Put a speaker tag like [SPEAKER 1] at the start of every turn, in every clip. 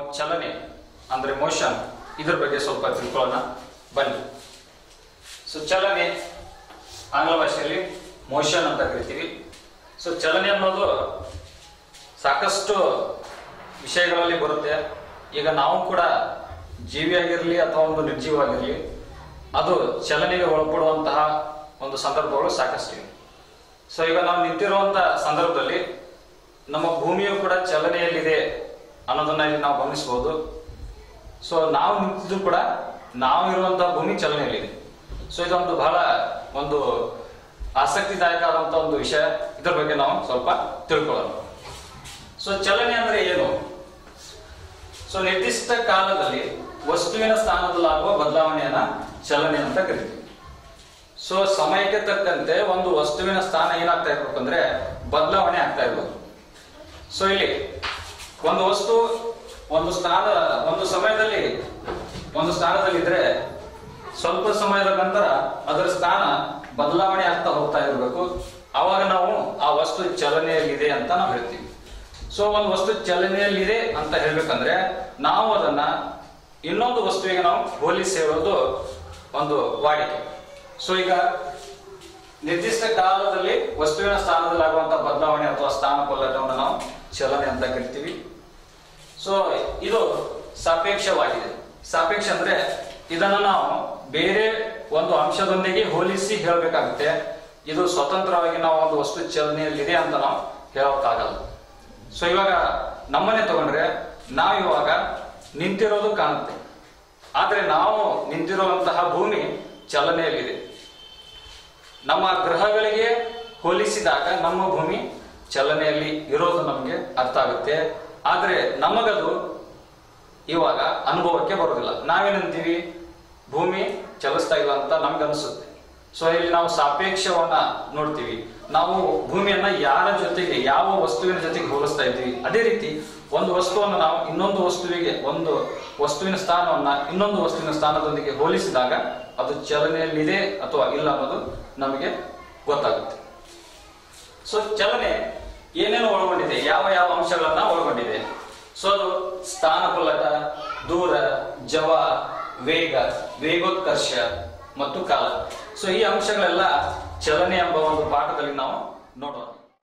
[SPEAKER 1] ಚಲನೆ ಅಂದ್ರೆ ಮೋಷನ್ ಇದ್ರ ಬಗ್ಗೆ ಸ್ವಲ್ಪ ತಿಳ್ಕೊಳ್ಳೋಣ ಬನ್ನಿ ಸೊ ಚಲನೆ ಆಂಗ್ಲ ಭಾಷೆಯಲ್ಲಿ ಮೋಷನ್ ಅಂತ ಕರಿತೀವಿ ಸೊ ಚಲನೆ ಅನ್ನೋದು ಸಾಕಷ್ಟು ವಿಷಯಗಳಲ್ಲಿ ಬರುತ್ತೆ ಈಗ ನಾವು ಕೂಡ ಜೀವಿಯಾಗಿರಲಿ ಅಥವಾ ಒಂದು ನಿರ್ಜೀವವಾಗಿರಲಿ ಅದು ಚಲನೆಗೆ ಒಳಪಡುವಂತಹ ಒಂದು ಸಂದರ್ಭಗಳು ಸಾಕಷ್ಟಿವೆ ಸೊ ಈಗ ನಾವು ನಿಂತಿರುವಂತಹ ಸಂದರ್ಭದಲ್ಲಿ ನಮ್ಮ ಭೂಮಿಯು ಕೂಡ ಚಲನೆಯಲ್ಲಿದೆ ಅನ್ನೋದನ್ನ ಇಲ್ಲಿ ನಾವು ಗಮನಿಸಬಹುದು ಸೊ ನಾವು ನಿಂತಿದ್ದು ಕೂಡ ನಾವು ಇರುವಂತಹ ಭೂಮಿ ಚಲನೆಯಲ್ಲಿದೆ ಸೊ ಇದೊಂದು ಬಹಳ ಒಂದು ಆಸಕ್ತಿದಾಯಕ ಆದಂತ ಒಂದು ವಿಷಯ ಇದ್ರ ಬಗ್ಗೆ ನಾವು ಸ್ವಲ್ಪ ತಿಳ್ಕೊಳ್ಳೋಣ ಸೊ ಚಲನೆ ಅಂದ್ರೆ ಏನು ಸೊ ನಿರ್ದಿಷ್ಟ ಕಾಲದಲ್ಲಿ ವಸ್ತುವಿನ ಸ್ಥಾನದಲ್ಲಾಗುವ ಬದಲಾವಣೆಯನ್ನ ಚಲನೆ ಅಂತ ಕರಿತೀವಿ ಸೊ ಸಮಯಕ್ಕೆ ತಕ್ಕಂತೆ ಒಂದು ವಸ್ತುವಿನ ಸ್ಥಾನ ಏನಾಗ್ತಾ ಇರ್ಬೇಕು ಅಂದ್ರೆ ಬದಲಾವಣೆ ಆಗ್ತಾ ಇರ್ಬೋದು ಸೊ ಇಲ್ಲಿ ಒಂದು ವಸ್ತು ಒಂದು ಸ್ಥಾನ ಒಂದು ಸಮಯದಲ್ಲಿ ಒಂದು ಸ್ಥಾನದಲ್ಲಿದ್ರೆ ಸ್ವಲ್ಪ ಸಮಯದ ನಂತರ ಅದರ ಸ್ಥಾನ ಬದಲಾವಣೆ ಆಗ್ತಾ ಹೋಗ್ತಾ ಇರಬೇಕು ಅವಾಗ ನಾವು ಆ ವಸ್ತು ಚಲನೆಯಲ್ಲಿದೆ ಅಂತ ನಾವು ಹೇಳ್ತೀವಿ ಸೊ ಒಂದು ವಸ್ತು ಚಲನೆಯಲ್ಲಿದೆ ಅಂತ ಹೇಳ್ಬೇಕಂದ್ರೆ ನಾವು ಅದನ್ನ ಇನ್ನೊಂದು ವಸ್ತುವಿಗೆ ನಾವು ಹೋಲಿಸಿ ಹೇಳೋದು ಒಂದು ವಾಡಿಕೆ ಸೊ ಈಗ ನಿರ್ದಿಷ್ಟ ಕಾಲದಲ್ಲಿ ವಸ್ತುವಿನ ಸ್ಥಾನದಲ್ಲಿ ಆಗುವಂತಹ ಬದಲಾವಣೆ ಅಥವಾ ಸ್ಥಾನ ಪಲ್ಲಟವನ್ನು ನಾವು ಚಲನೆ ಅಂತ ಕರಿತೀವಿ ಸೊ ಇದು ಸಾಪೇಕ್ಷವಾಗಿದೆ ಸಾಪೇಕ್ಷ ಅಂದ್ರೆ ಇದನ್ನ ನಾವು ಬೇರೆ ಒಂದು ಅಂಶದೊಂದಿಗೆ ಹೋಲಿಸಿ ಹೇಳಬೇಕಾಗುತ್ತೆ ಇದು ಸ್ವತಂತ್ರವಾಗಿ ನಾವು ಒಂದು ವಸ್ತು ಚಲನೆಯಲ್ಲಿದೆ ಅಂತ ನಾವು ಹೇಳೋಕ್ಕಾಗಲ್ಲ ಸೊ ಇವಾಗ ನಮ್ಮನೆ ತಗೊಂಡ್ರೆ ನಾವು ಇವಾಗ ನಿಂತಿರೋದು ಕಾಣುತ್ತೆ ಆದ್ರೆ ನಾವು ನಿಂತಿರುವಂತಹ ಭೂಮಿ ಚಲನೆಯಲ್ಲಿದೆ ನಮ್ಮ ಗ್ರಹಗಳಿಗೆ ಹೋಲಿಸಿದಾಗ ನಮ್ಮ ಭೂಮಿ ಚಲನೆಯಲ್ಲಿ ಇರೋದು ನಮಗೆ ಅರ್ಥ ಆಗುತ್ತೆ ಆದ್ರೆ ನಮಗದು ಇವಾಗ ಅನುಭವಕ್ಕೆ ಬರೋದಿಲ್ಲ ನಾವೇನಂತೀವಿ ಭೂಮಿ ಚಲಿಸ್ತಾ ಇಲ್ಲ ಅಂತ ನಮ್ಗೆ ಅನಿಸುತ್ತೆ ಸೊ ಇಲ್ಲಿ ನಾವು ಸಾಪೇಕ್ಷವನ್ನ ನೋಡ್ತೀವಿ ನಾವು ಭೂಮಿಯನ್ನ ಯಾರ ಜೊತೆಗೆ ಯಾವ ವಸ್ತುವಿನ ಜೊತೆಗೆ ಹೋಲಿಸ್ತಾ ಇದ್ದೀವಿ ಅದೇ ರೀತಿ ಒಂದು ವಸ್ತುವನ್ನು ನಾವು ಇನ್ನೊಂದು ವಸ್ತುವಿಗೆ ಒಂದು ವಸ್ತುವಿನ ಸ್ಥಾನವನ್ನ ಇನ್ನೊಂದು ವಸ್ತುವಿನ ಸ್ಥಾನದೊಂದಿಗೆ ಹೋಲಿಸಿದಾಗ ಅದು ಚಲನೆಯಲ್ಲಿದೆ ಅಥವಾ ಇಲ್ಲ ಅನ್ನೋದು ನಮಗೆ ಗೊತ್ತಾಗುತ್ತೆ ಸೊ ಚಲನೆ ಏನೇನು ಒಳಗೊಂಡಿದೆ ಯಾವ ಯಾವ ಅಂಶಗಳನ್ನ ಒಳಗೊಂಡಿದೆ ಸೊ ಅದು ಸ್ಥಾನಪಲ್ಲಟ ದೂರ ಜವ ವೇಗ ವೇಗೋತ್ಕರ್ಷ ಮತ್ತು ಕಾಲ ಸೊ ಈ ಅಂಶಗಳೆಲ್ಲ ಚಲನೆ ಎಂಬ ಒಂದು ಪಾಠದಲ್ಲಿ ನಾವು ನೋಡೋಣ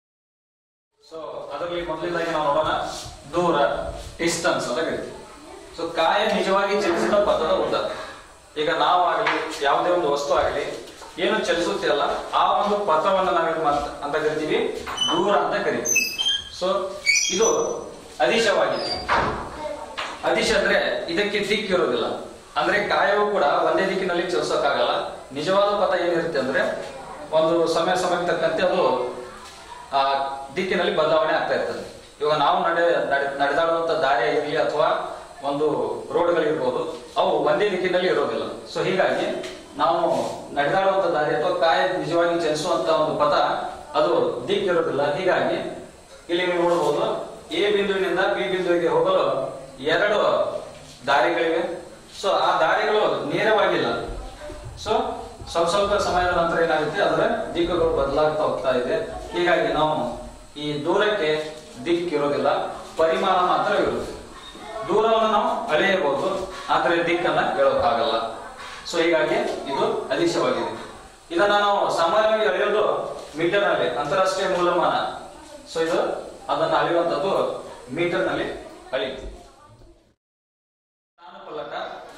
[SPEAKER 1] ಸೊ ಅದರಲ್ಲಿ ಮೊದಲನೇದಾಗಿ ನಾವು ನೋಡೋಣ ದೂರ ಡಿಸ್ಟನ್ಸ್ ಅಂತ ಕರಿತೀವಿ ಸೊ ಕಾಯ ನಿಜವಾಗಿ ಚಲಿಸಿದ ಪಥದ ಉದ್ದ ಈಗ ನಾವು ಆಗಲಿ ಯಾವುದೇ ಒಂದು ವಸ್ತು ಆಗಲಿ ಏನು ಚಲಿಸುತ್ತಿಲ್ಲ ಆ ಒಂದು ಪಥವನ್ನು ನಾವೇನು ಮಾಡ್- ಅಂತ ಕರಿತೀವಿ ದೂರ ಅಂತ ಕರಿತೀವಿ ಸೊ ಇದು ಅದಿಶವಾಗಿದೆ ಅದಿಶ ಅಂದ್ರೆ ಇದಕ್ಕೆ ದಿಕ್ಕು ಇರೋದಿಲ್ಲ ಅಂದ್ರೆ ಕಾಯವು ಕೂಡ ಒಂದೇ ದಿಕ್ಕಿನಲ್ಲಿ ಚಲಿಸೋಕ್ಕಾಗಲ್ಲ ನಿಜವಾದ ಪಥ ಏನಿರುತ್ತೆ ಅಂದ್ರೆ ಒಂದು ಸಮಯ ಸಮಯಕ್ಕೆ ತಕ್ಕಂತೆ ಅದು ಆ ದಿಕ್ಕಿನಲ್ಲಿ ಬದಲಾವಣೆ ಆಗ್ತಾ ಇರ್ತದೆ ಇವಾಗ ನಾವು ನಡೆ ನಡೆ- ನಡೆದಾಡುವಂತ ದಾರಿ ಇರಲಿ ಅಥವಾ ಒಂದು ರೋಡ್ಗಳಿರ್ಬೋದು ಅವು ಒಂದೇ ದಿಕ್ಕಿನಲ್ಲಿ ಇರೋದಿಲ್ಲ ಸೊ ಹೀಗಾಗಿ ನಾವು ನಡೆದಾಡುವಂತ ದಾರಿ ಅಥವಾ ಕಾಯ ನಿಜವಾಗಿ ಚಲಿಸುವಂತ ಒಂದು ಪಥ ಅದು ದಿಕ್ಕು ಇರೋದಿಲ್ಲ ಹೀಗಾಗಿ ಇಲ್ಲಿ ನೀವು ನೋಡಬಹುದು ಎ ಬಿಂದುವಿನಿಂದ ಬಿ ಬಿಂದುವಿಗೆ ಹೋಗಲು ಎರಡು ದಾರಿಗಳಿವೆ ಸೊ ಆ ದಾರಿಗಳು ನೇರವಾಗಿಲ್ಲ ಸೊ ಸ್ವಲ್ಪ ಸ್ವಲ್ಪ ಸಮಯದ ನಂತರ ಏನಾಗುತ್ತೆ ಅದರ ದಿಕ್ಕುಗಳು ಬದಲಾಗ್ತಾ ಹೋಗ್ತಾ ಇದೆ ಹೀಗಾಗಿ ನಾವು ಈ ದೂರಕ್ಕೆ ದಿಕ್ಕಿರೋದಿಲ್ಲ ಪರಿಮಾಣ ಮಾತ್ರ ಇರುತ್ತೆ ದೂರವನ್ನು ನಾವು ಅಳೆಯಬಹುದು ಆದರೆ ದಿಕ್ಕನ್ನ ಹೇಳೋಕ್ಕಾಗಲ್ಲ ಸೊ ಹೀಗಾಗಿ ಇದು ಅದಿಶವಾಗಿದೆ ಇದನ್ನ ನಾವು ಸಾಮಾನ್ಯವಾಗಿ ಅಳೆಯೋದು ಮೀಟರ್ ನಲ್ಲಿ ಅಂತಾರಾಷ್ಟ್ರೀಯ ಮೂಲಮಾನ ಸೊ ಇದು ಅದನ್ನು ಅಳೆಯುವಂಥದ್ದು ಮೀಟರ್ ನಲ್ಲಿ ಅಳಿತೀವಿ ಸ್ಥಾನಪಲ್ಲಟ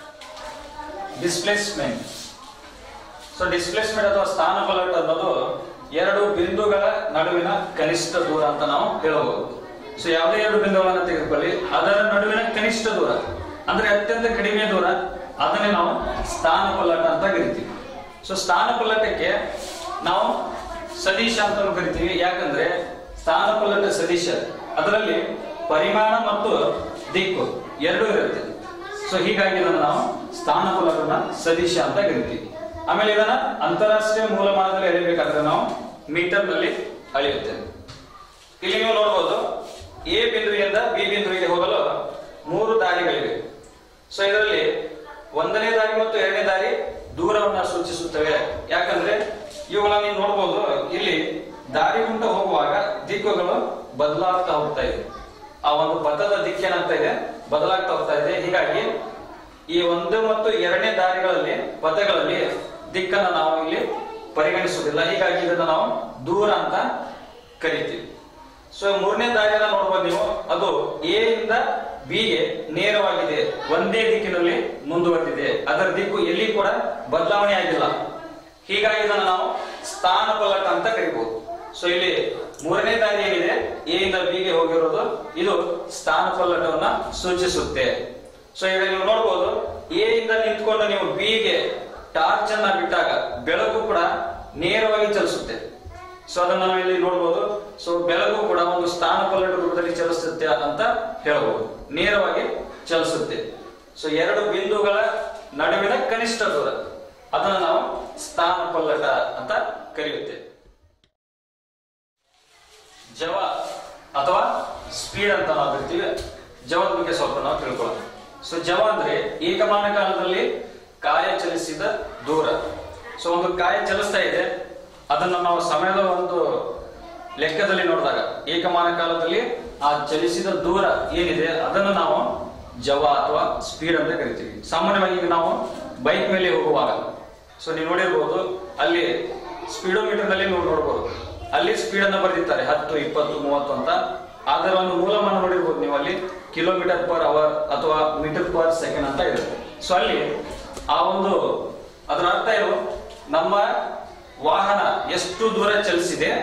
[SPEAKER 1] ಡಿಸ್ಪ್ಲೇಸ್ಮೆಂಟ್ ಸೊ ಡಿಸ್ಪ್ಲೇಸ್ಮೆಂಟ್ ಅಥವಾ ಸ್ಥಾನಪಲ್ಲಟ ಅನ್ನೋದು ಎರಡು ಬಿಂದುಗಳ ನಡುವಿನ ಕನಿಷ್ಠ ದೂರ ಅಂತ ನಾವು ಹೇಳಬಹುದು ಸೊ ಯಾವುದೇ ಎರಡು ಬಿಂದುಗಳನ್ನು ತೆಗೆದುಕೊಳ್ಳಿ ಅದರ ನಡುವಿನ ಕನಿಷ್ಠ ದೂರ ಅಂದ್ರೆ ಅತ್ಯಂತ ಕಡಿಮೆ ದೂರ ಅದನ್ನೇ ನಾವು ಸ್ಥಾನಪಲ್ಲಟ ಅಂತ ಕರಿತೀವಿ ಸೊ ಸ್ಥಾನಪಲ್ಲಟಕ್ಕೆ ನಾವು ಸದೀಶ ಅಂತ ಕರಿತೀವಿ ಯಾಕಂದ್ರೆ ಸ್ಥಾನಪಲ್ಲಟ ಸದೀಶ ಅದರಲ್ಲಿ ಪರಿಮಾಣ ಮತ್ತು ದಿಕ್ಕು ಎರಡೂ ಇರುತ್ತೆ ಸೊ ಹೀಗಾಗಿ ಇದನ್ನು ನಾವು ಸ್ಥಾನಪಲ್ಲಟನ ಸದೀಶ ಅಂತ ಕರಿತೀವಿ ಆಮೇಲೆ ಇದನ್ನ ಅಂತಾರಾಷ್ಟ್ರೀಯ ಮೂಲಮಾನದಲ್ಲಿ ಅಳಿಬೇಕಾದ್ರೆ ನಾವು ಮೀಟರ್ ನಲ್ಲಿ ಅಳೆಯುತ್ತೇವೆ ಇಲ್ಲಿ ನೀವು ನೋಡಬಹುದು ಎ ಬಿಂದುವಿನಿಂದ ಬಿ ಬಿಂದುವಿಗೆ ಹೋಗಲು ಮೂರು ದಾರಿಗಳಿವೆ ಸೊ ಇದರಲ್ಲಿ ಒಂದನೇ ದಾರಿ ಮತ್ತು ಎರಡನೇ ದಾರಿ ದೂರವನ್ನ ಸೂಚಿಸುತ್ತವೆ ಯಾಕಂದ್ರೆ ಇವುಗಳನ್ನ ನೀವು ನೋಡಬಹುದು ಇಲ್ಲಿ ದಾರಿ ಉಂಟು ಹೋಗುವಾಗ ದಿಕ್ಕುಗಳು ಬದಲಾಗ್ತಾ ಹೋಗ್ತಾ ಇದೆ ಆ ಒಂದು ಪಥದ ದಿಕ್ಕೇನಾಗ್ತಾ ಇದೆ ಬದಲಾಗ್ತಾ ಹೋಗ್ತಾ ಇದೆ ಹೀಗಾಗಿ ಈ ಒಂದು ಮತ್ತು ಎರಡನೇ ದಾರಿಗಳಲ್ಲಿ ಪಥಗಳಲ್ಲಿ ದಿಕ್ಕನ್ನ ನಾವು ಇಲ್ಲಿ ಪರಿಗಣಿಸುವುದಿಲ್ಲ ಹೀಗಾಗಿ ಇದನ್ನ ನಾವು ದೂರ ಅಂತ ಕರಿತೀವಿ ಸೊ ಮೂರನೇ ದಾರಿಯನ್ನ ನೋಡ್ಬೋದು ನೀವು ಅದು ಎ ಇಂದ ಬಿ ಗೆ ನೇರವಾಗಿದೆ ಒಂದೇ ದಿಕ್ಕಿನಲ್ಲಿ ಮುಂದುವರೆದಿದೆ ಅದರ ದಿಕ್ಕು ಎಲ್ಲಿ ಕೂಡ ಬದಲಾವಣೆ ಆಗಿಲ್ಲ ಹೀಗಾಗಿ ಇದನ್ನು ನಾವು ಸ್ಥಾನ ಪಲ್ಲಟ ಅಂತ ಕರಿಬಹುದು ಸೊ ಇಲ್ಲಿ ಮೂರನೇ ದಾರಿ ಏನಿದೆ ಎ ಇಂದ ಬಿ ಗೆ ಹೋಗಿರೋದು ಇದು ಸ್ಥಾನ ಪಲ್ಲಟವನ್ನ ಸೂಚಿಸುತ್ತೆ ಸೊ ಈಗ ನೀವು ನೋಡ್ಬೋದು ಎ ಇಂದ ನಿಂತ್ಕೊಂಡು ನೀವು ಬಿ ಗೆ ಟಾರ್ಚ್ ಅನ್ನ ಬಿಟ್ಟಾಗ ಬೆಳಕು ಕೂಡ ನೇರವಾಗಿ ಚಲಿಸುತ್ತೆ ಸೊ ಅದನ್ನ ನಾವು ಇಲ್ಲಿ ನೋಡ್ಬೋದು ಸೊ ಬೆಳಕು ಕೂಡ ಒಂದು ಸ್ಥಾನ ಪಲ್ಲಟ ರೂಪದಲ್ಲಿ ಚಲಿಸುತ್ತೆ ಅಂತ ಹೇಳ್ಬೋದು ನೇರವಾಗಿ ಚಲಿಸುತ್ತೆ ಸೊ ಎರಡು ಬಿಂದುಗಳ ನಡುವಿನ ಕನಿಷ್ಠ ದೂರ ಅದನ್ನ ನಾವು ಸ್ಥಾನ ಪಲ್ಲಟ ಅಂತ ಕರೆಯುತ್ತೇವೆ ಜವ ಅಥವಾ ಸ್ಪೀಡ್ ಅಂತ ನಾವು ಕರಿತೀವಿ ಜವದ ಬಗ್ಗೆ ಸ್ವಲ್ಪ ನಾವು ತಿಳ್ಕೊಳ್ಳೋಣ ಸೊ ಜವ ಅಂದ್ರೆ ಏಕಮಾನ ಕಾಲದಲ್ಲಿ ಕಾಯ ಚಲಿಸಿದ ದೂರ ಸೊ ಒಂದು ಕಾಯ ಚಲಿಸ್ತಾ ಇದೆ ಅದನ್ನ ನಾವು ಸಮಯದ ಒಂದು ಲೆಕ್ಕದಲ್ಲಿ ನೋಡಿದಾಗ ಏಕಮಾನ ಕಾಲದಲ್ಲಿ ಆ ಚಲಿಸಿದ ದೂರ ಏನಿದೆ ಅದನ್ನು ನಾವು ಜವ ಅಥವಾ ಸ್ಪೀಡ್ ಅಂತ ಕರಿತೀವಿ ಸಾಮಾನ್ಯವಾಗಿ ಈಗ ನಾವು ಬೈಕ್ ಮೇಲೆ ಹೋಗುವಾಗ ಸೊ ನೀವು ನೋಡಿರ್ಬೋದು ಅಲ್ಲಿ ಸ್ಪೀಡೋಮೀಟರ್ ನಲ್ಲಿ ನೀವು ನೋಡ್ಬೋದು ಅಲ್ಲಿ ಸ್ಪೀಡ್ ಅನ್ನ ಬರೆದಿರ್ತಾರೆ ಹತ್ತು ಇಪ್ಪತ್ತು ಮೂವತ್ತು ಅಂತ ಅದರ ಒಂದು ಮೂಲವನ್ನು ನೋಡಿರ್ಬೋದು ನೀವು ಅಲ್ಲಿ ಕಿಲೋಮೀಟರ್ ಪರ್ ಅವರ್ ಅಥವಾ ಮೀಟರ್ ಪರ್ ಸೆಕೆಂಡ್ ಅಂತ ಇರುತ್ತೆ ಸೊ ಅಲ್ಲಿ ಆ ಒಂದು ಅದರ ಅರ್ಥ ಏನು ನಮ್ಮ ವಾಹನ ಎಷ್ಟು ದೂರ ಚಲಿಸಿದೆ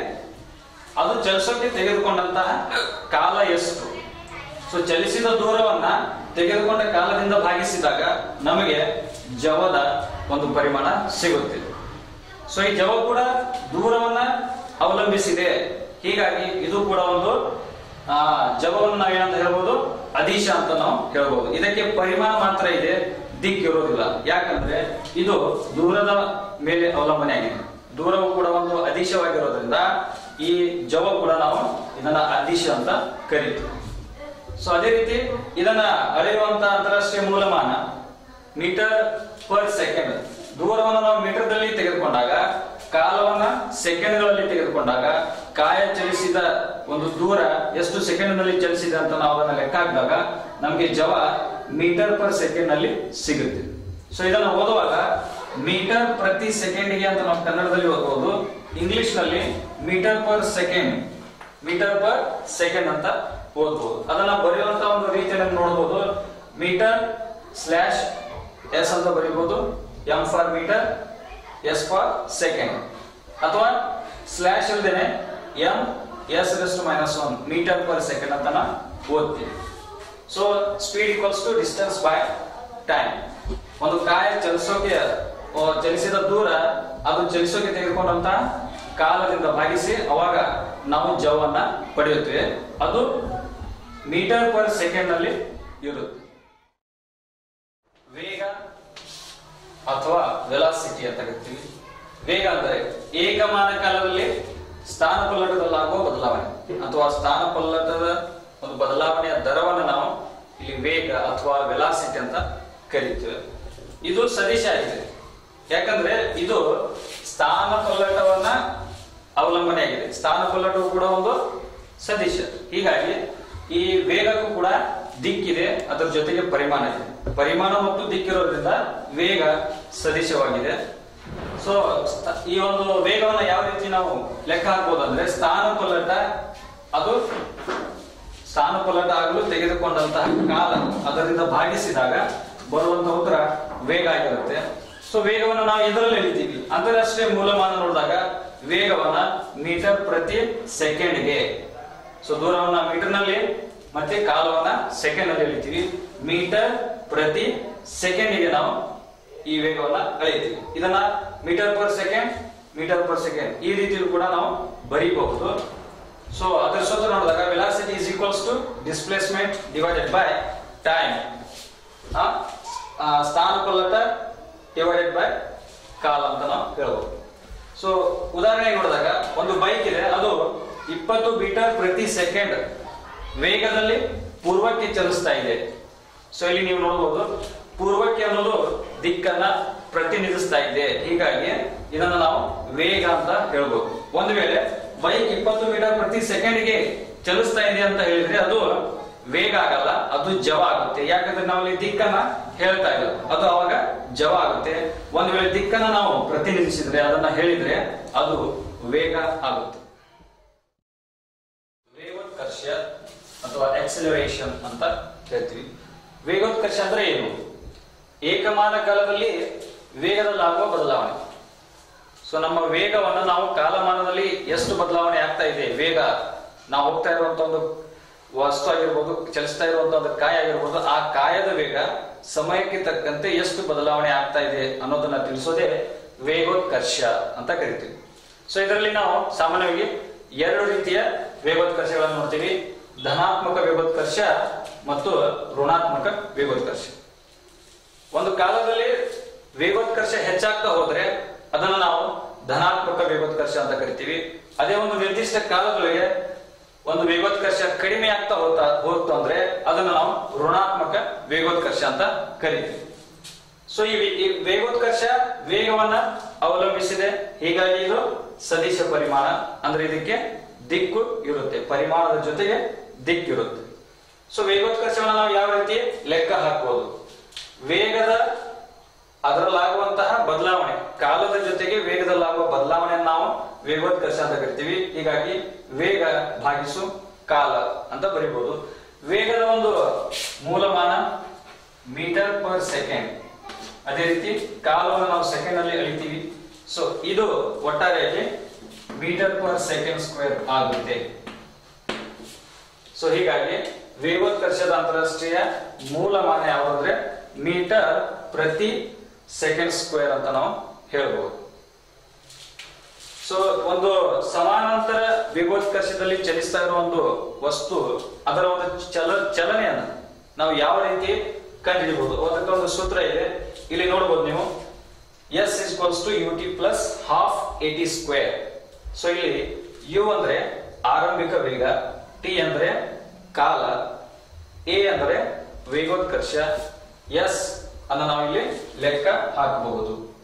[SPEAKER 1] ಅದು ಚಲಿಸೋಕೆ ತೆಗೆದುಕೊಂಡಂತಹ ಕಾಲ ಎಷ್ಟು ಸೊ ಚಲಿಸಿದ ದೂರವನ್ನ ತೆಗೆದುಕೊಂಡ ಕಾಲದಿಂದ ಭಾಗಿಸಿದಾಗ ನಮಗೆ ಜವದ ಒಂದು ಪರಿಮಾಣ ಸಿಗುತ್ತೆ ಸೊ ಈ ಜವ ಕೂಡ ದೂರವನ್ನ ಅವಲಂಬಿಸಿದೆ ಹೀಗಾಗಿ ಇದು ಕೂಡ ಒಂದು ಆ ಜವವನ್ನು ನಾವೇನಂತ ಹೇಳ್ಬೋದು ಅದೀಶ ಅಂತ ನಾವು ಹೇಳ್ಬೋದು ಇದಕ್ಕೆ ಪರಿಮಾಣ ಮಾತ್ರ ಇದೆ ದಿಕ್ ಇರೋದಿಲ್ಲ ಯಾಕಂದ್ರೆ ಇದು ದೂರದ ಮೇಲೆ ಅವಲಂಬನೆ ಆಗಿದೆ ದೂರವು ಕೂಡ ಒಂದು ಅದೀಶವಾಗಿರೋದ್ರಿಂದ ಈ ಜವ ಕೂಡ ನಾವು ಇದನ್ನ ಅದೀಶ ಅಂತ ಕರಿತೀವಿ ಸೊ ಅದೇ ರೀತಿ ಇದನ್ನ ಅಳೆಯುವಂತ ಅಂತಾರಾಷ್ಟ್ರೀಯ ಮೂಲಮಾನ ಮೀಟರ್ ಪರ್ ಸೆಕೆಂಡ್ ದೂರವನ್ನು ನಾವು ಮೀಟರ್ದಲ್ಲಿ ತೆಗೆದುಕೊಂಡಾಗ ಕಾಲವನ್ನ ಸೆಕೆಂಡ್ಗಳಲ್ಲಿ ತೆಗೆದುಕೊಂಡಾಗ ಕಾಯ ಚಲಿಸಿದ ಒಂದು ದೂರ ಎಷ್ಟು ಸೆಕೆಂಡ್ ನಲ್ಲಿ ಚಲಿಸಿದೆ ಅಂತ ನಾವು ಅದನ್ನ ಲೆಕ್ಕ ಹಾಕಿದಾಗ ನಮಗೆ ಜವ ಮೀಟರ್ ಪರ್ ಸೆಕೆಂಡ್ ನಲ್ಲಿ ಸಿಗುತ್ತೆ ಸೊ ಇದನ್ನ ಓದುವಾಗ ಮೀಟರ್ ಪ್ರತಿ ಸೆಕೆಂಡ್ಗೆ ಅಂತ ನಾವು ಕನ್ನಡದಲ್ಲಿ ಓದಬಹುದು ಇಂಗ್ಲಿಷ್ ನಲ್ಲಿ metre per second metre per second ಅಂತ ಓದ್ಬೋದು ಅದನ್ನ ಬರೆಯುವಂತ ಒಂದು ರೀತಿಯಲ್ಲಿ ನೋಡಬಹುದು ಮೀಟರ್ ಸ್ಲ್ಯಾಶ್ ಎಸ್ ಅಂತ ಬರೀಬಹುದು M for metre S for second ಅಥವಾ ಸ್ಲ್ಯಾಶ್ ಇಲ್ದೇನೆ M S rest minus one metre per second ಅಂತ ನಾವು ಓದ್ತೀವಿ so speed equals to distance by time ಒಂದು ಕಾಯ ಚಲಿಸೋಕೆ ಆ, ಚಲಿಸಿದ ದೂರ ಅದು ಚಲಿಸೋಕೆ ತೆಗೆದುಕೊಂಡಂತ ಕಾಲದಿಂದ ಭಾಗಿಸಿ ಅವಾಗ ನಾವು ಜವನ್ನ ಪಡೆಯುತ್ತೇವೆ ಅದು ಮೀಟರ್ ಪರ್ ಸೆಕೆಂಡ್ ನಲ್ಲಿ ಇರುತ್ತೆ ವೇಗ ಅಥವಾ ವೆಲಾಸಿಟಿ ಅಂತ ಕರಿತೀವಿ ವೇಗ ಅಂದರೆ ಏಕಮಾನ ಕಾಲದಲ್ಲಿ ಸ್ಥಾನ ಪಲ್ಲಟದಲ್ಲಾಗುವ ಬದಲಾವಣೆ ಅಥವಾ ಸ್ಥಾನ ಪಲ್ಲಟದ ಒಂದು ಬದಲಾವಣೆಯ ದರವನ್ನು ನಾವು ಇಲ್ಲಿ ವೇಗ ಅಥವಾ ವೆಲಾಸಿಟಿ ಅಂತ ಕರಿತೀವಿ ಇದು ಸದಿಶ ಆಗಿದೆ ಯಾಕಂದ್ರೆ ಇದು ಸ್ಥಾನ ಪಲ್ಲಟವನ್ನ ಅವಲಂಬನೆ ಆಗಿದೆ ಸ್ಥಾನ ಪಲ್ಲಟವು ಕೂಡ ಒಂದು ಸದಿಶ ಹೀಗಾಗಿ ಈ ವೇಗಕ್ಕೂ ಕೂಡ ದಿಕ್ಕಿದೆ ಅದರ ಜೊತೆಗೆ ಪರಿಮಾಣ ಇದೆ ಪರಿಮಾಣ ಮತ್ತು ದಿಕ್ಕಿರೋದ್ರಿಂದ ವೇಗ ಸದಿಶವಾಗಿದೆ ಸೊ ಈ ಒಂದು ವೇಗವನ್ನ ಯಾವ ರೀತಿ ನಾವು ಲೆಕ್ಕ ಹಾಕ್ಬೋದು ಅಂದ್ರೆ ಸ್ಥಾನ ಪಲ್ಲಟ ಅದು ಸ್ಥಾನ ಪಲ್ಲಟ ಆಗಲು ತೆಗೆದುಕೊಂಡಂತಹ ಕಾಲ ಅದರಿಂದ ಭಾಗಿಸಿದಾಗ ಬರುವಂತಹ ಉತ್ತರ ವೇಗ ಆಗಿರುತ್ತೆ ಸೊ ವೇಗವನ್ನು ನಾವು ಎದರಲ್ಲಿ ಎಳಿತೀವಿ ಅಂತಾರಾಷ್ಟ್ರೀಯ ಮೂಲಮಾನ ನೋಡಿದಾಗ ವೇಗವನ್ನ ಮೀಟರ್ ಪ್ರತಿ ಸೆಕೆಂಡ್ಗೆ ಸೊ ದೂರವನ್ನ ಮೀಟರ್ ನಲ್ಲಿ ಮತ್ತೆ ಕಾಲವನ್ನ ಸೆಕೆಂಡ್ ನಲ್ಲಿ ಎಳಿತೀವಿ ಮೀಟರ್ ಪ್ರತಿ ಸೆಕೆಂಡ್ಗೆ ನಾವು ಈ ವೇಗವನ್ನ ಅಳೆಯುತ್ತೀವಿ ಇದನ್ನ metre per second metre per second ಈ ರೀತಿಯಲ್ಲೂ ಕೂಡ ನಾವು ಬರೀಬಹುದು ಸೊ ಅದರ ಸೂತ್ರ ನೋಡಿದಾಗ velocity is equals to displacement divided by time ಸ್ಥಾನ ಪಲ್ಲಟ ಡಿವೈಡೆಡ್ ಬೈ ಕಾಲ ಅಂತ ನಾವು ಹೇಳ್ಬೋದು ಸೊ ಉದಾಹರಣೆಗೆ ನೋಡಿದಾಗ ಒಂದು ಬೈಕ್ ಇದೆ ಅದು ಇಪ್ಪತ್ತು ಮೀಟರ್ ಪ್ರತಿ ಸೆಕೆಂಡ್ ವೇಗದಲ್ಲಿ ಪೂರ್ವಕ್ಕೆ ಚಲಿಸ್ತಾ ಇದೆ ಸೊ ಇಲ್ಲಿ ನೀವು ನೋಡಬಹುದು ಪೂರ್ವಕ್ಕೆ ಅನ್ನೋದು ದಿಕ್ಕನ್ನ ಪ್ರತಿನಿಧಿಸ್ತಾ ಇದೆ ಹೀಗಾಗಿ ಇದನ್ನ ನಾವು ವೇಗ ಅಂತ ಹೇಳ್ಬೋದು ಒಂದು ವೇಳೆ ಬೈಕ್ ಇಪ್ಪತ್ತು ಮೀಟರ್ ಪ್ರತಿ ಸೆಕೆಂಡ್ಗೆ ಚಲಿಸ್ತಾ ಇದೆ ಅಂತ ಹೇಳಿದ್ರೆ ಅದು ವೇಗ ಆಗಲ್ಲ ಅದು ಜವ ಆಗುತ್ತೆ ಯಾಕಂದ್ರೆ ನಾವು ಇಲ್ಲಿ ದಿಕ್ಕನ್ನ ಹೇಳ್ತಾ ಇಲ್ಲ ಅದು ಅವಾಗ ಜವ ಆಗುತ್ತೆ ಒಂದು ವೇಳೆ ದಿಕ್ಕನ್ನ ನಾವು ಪ್ರತಿನಿಧಿಸಿದ್ರೆ ಅದನ್ನ ಹೇಳಿದ್ರೆ ಅದು ವೇಗ ಆಗುತ್ತೆ ವೇಗೋತ್ಕರ್ಷ ಅಥವಾ ಎಕ್ಸಲರೇಷನ್ ಅಂತ ಹೇಳ್ತೀವಿ ವೇಗೋತ್ಕರ್ಷ ಅಂದ್ರೆ ಏನು ಏಕಮಾನ ಕಾಲದಲ್ಲಿ ವೇಗದಲ್ಲಾಗುವ ಬದಲಾವಣೆ ಸೊ ನಮ್ಮ ವೇಗವನ್ನು ನಾವು ಕಾಲಮಾನದಲ್ಲಿ ಎಷ್ಟು ಬದಲಾವಣೆ ಆಗ್ತಾ ಇದೆ ವೇಗ ನಾವು ಹೋಗ್ತಾ ಇರುವಂತ ಒಂದು ವಸ್ತು ಆಗಿರ್ಬೋದು ಚಲಿಸ್ತಾ ಇರುವಂತ ಒಂದು ಕಾಯ ಆಗಿರ್ಬೋದು ಆ ಕಾಯದ ವೇಗ ಸಮಯಕ್ಕೆ ತಕ್ಕಂತೆ ಎಷ್ಟು ಬದಲಾವಣೆ ಆಗ್ತಾ ಇದೆ ಅನ್ನೋದನ್ನ ತಿಳಿಸೋದೇ ವೇಗೋತ್ಕರ್ಷ ಅಂತ ಕರಿತೀವಿ ಸೊ ಇದರಲ್ಲಿ ನಾವು ಸಾಮಾನ್ಯವಾಗಿ ಎರಡು ರೀತಿಯ ವೇಗೋತ್ಕರ್ಷಗಳನ್ನು ನೋಡ್ತೀವಿ ಧನಾತ್ಮಕ ವೇಗೋತ್ಕರ್ಷ ಮತ್ತು ಋಣಾತ್ಮಕ ವೇಗೋತ್ಕರ್ಷ ಒಂದು ಕಾಲದಲ್ಲಿ ವೇಗೋತ್ಕರ್ಷ ಹೆಚ್ಚಾಗ್ತಾ ಹೋದ್ರೆ ಅದನ್ನ ನಾವು ಧನಾತ್ಮಕ ವೇಗೋತ್ಕರ್ಷ ಅಂತ ಕರಿತೀವಿ ಅದೇ ಒಂದು ನಿರ್ದಿಷ್ಟ ಕಾಲದೊಳಗೆ ಒಂದು ವೇಗೋತ್ಕರ್ಷ ಕಡಿಮೆ ಆಗ್ತಾ ಹೋಗ್ತಾ ಹೋಗ್ತು ಅಂದ್ರೆ ಅದನ್ನ ನಾವು ಋಣಾತ್ಮಕ ವೇಗೋತ್ಕರ್ಷ ಅಂತ ಕರಿತೀವಿ ಸೊ ಈ ವಿ- ಈ ವೇಗೋತ್ಕರ್ಷ ವೇಗವನ್ನ ಅವಲಂಬಿಸಿದೆ ಹೀಗಾಗಿ ಇದು ಸದಿಶ ಪರಿಮಾಣ ಅಂದ್ರೆ ಇದಕ್ಕೆ ದಿಕ್ಕು ಇರುತ್ತೆ ಪರಿಮಾಣದ ಜೊತೆಗೆ ದಿಕ್ಕಿರುತ್ತೆ ಸೊ ವೇಗೋತ್ಕರ್ಷವನ್ನು ನಾವು ಯಾವ ರೀತಿ ಲೆಕ್ಕ ಹಾಕಬಹುದು ವೇಗದ ಅದರಲ್ಲಾಗುವಂತಹ ಬದಲಾವಣೆ ಕಾಲದ ಜೊತೆಗೆ ವೇಗದಲ್ಲಾಗುವ ಬದಲಾವಣೆಯನ್ನು ನಾವು ವೇಗೋತ್ಕರ್ಷ ಅಂತ ಕರಿತೀವಿ ಹೀಗಾಗಿ ವೇಗ ಭಾಗಿಸು ಕಾಲ ಅಂತ ಬರಿಬಹುದು ವೇಗದ ಒಂದು ಮೂಲಮಾನ ಮೀಟರ್ ಪರ್ ಸೆಕೆಂಡ್ ಅದೇ ರೀತಿ ಕಾಲವನ್ನು ನಾವು ಸೆಕೆಂಡ್ ಅಲ್ಲಿ ಅಳಿತೀವಿ ಸೊ ಇದು ಒಟ್ಟಾರೆಯಾಗಿ ಮೀಟರ್ ಪರ್ ಸೆಕೆಂಡ್ ಸ್ಕ್ವೇರ್ ಆಗುತ್ತೆ ಸೊ ಹೀಗಾಗಿ ವೇಗೋತ್ಕರ್ಷದ ಅಂತಾರಾಷ್ಟ್ರೀಯ ಮೂಲಮಾನ ಯಾವುದಂದ್ರೆ ಮೀಟರ್ ಪ್ರತಿ ಸೆಕೆಂಡ್ ಸ್ಕ್ವೇರ್ ಅಂತ ನಾವು ಹೇಳ್ಬೋದು ಸೊ ಒಂದು ಸಮಾನಾಂತರ ವೇಗೋತ್ಕರ್ಷದಲ್ಲಿ ಚಲಿಸ್ತಾ ಇರುವ ಒಂದು ವಸ್ತು ಅದರ ಒಂದು ಚಲ ಚಲನೆಯನ್ನ ನಾವು ಯಾವ ರೀತಿ ಕಂಡುಹಿಡಿಬಹುದು ಅದಕ್ಕೆ ಒಂದು ಸೂತ್ರ ಇದೆ ಇಲ್ಲಿ ನೋಡಬಹುದು ನೀವು S is to U T plus half A T square so ಇಲ್ಲಿ ಯು ಅಂದ್ರೆ ಆರಂಭಿಕ ವೇಗ ಟಿ ಅಂದ್ರೆ ಕಾಲ ಎ ಅಂದ್ರೆ ವೇಗೋತ್ಕರ್ಷ ಎಸ್ ಅನ್ನು ನಾವು ಇಲ್ಲಿ ಲೆಕ್ಕ ಹಾಕಬಹುದು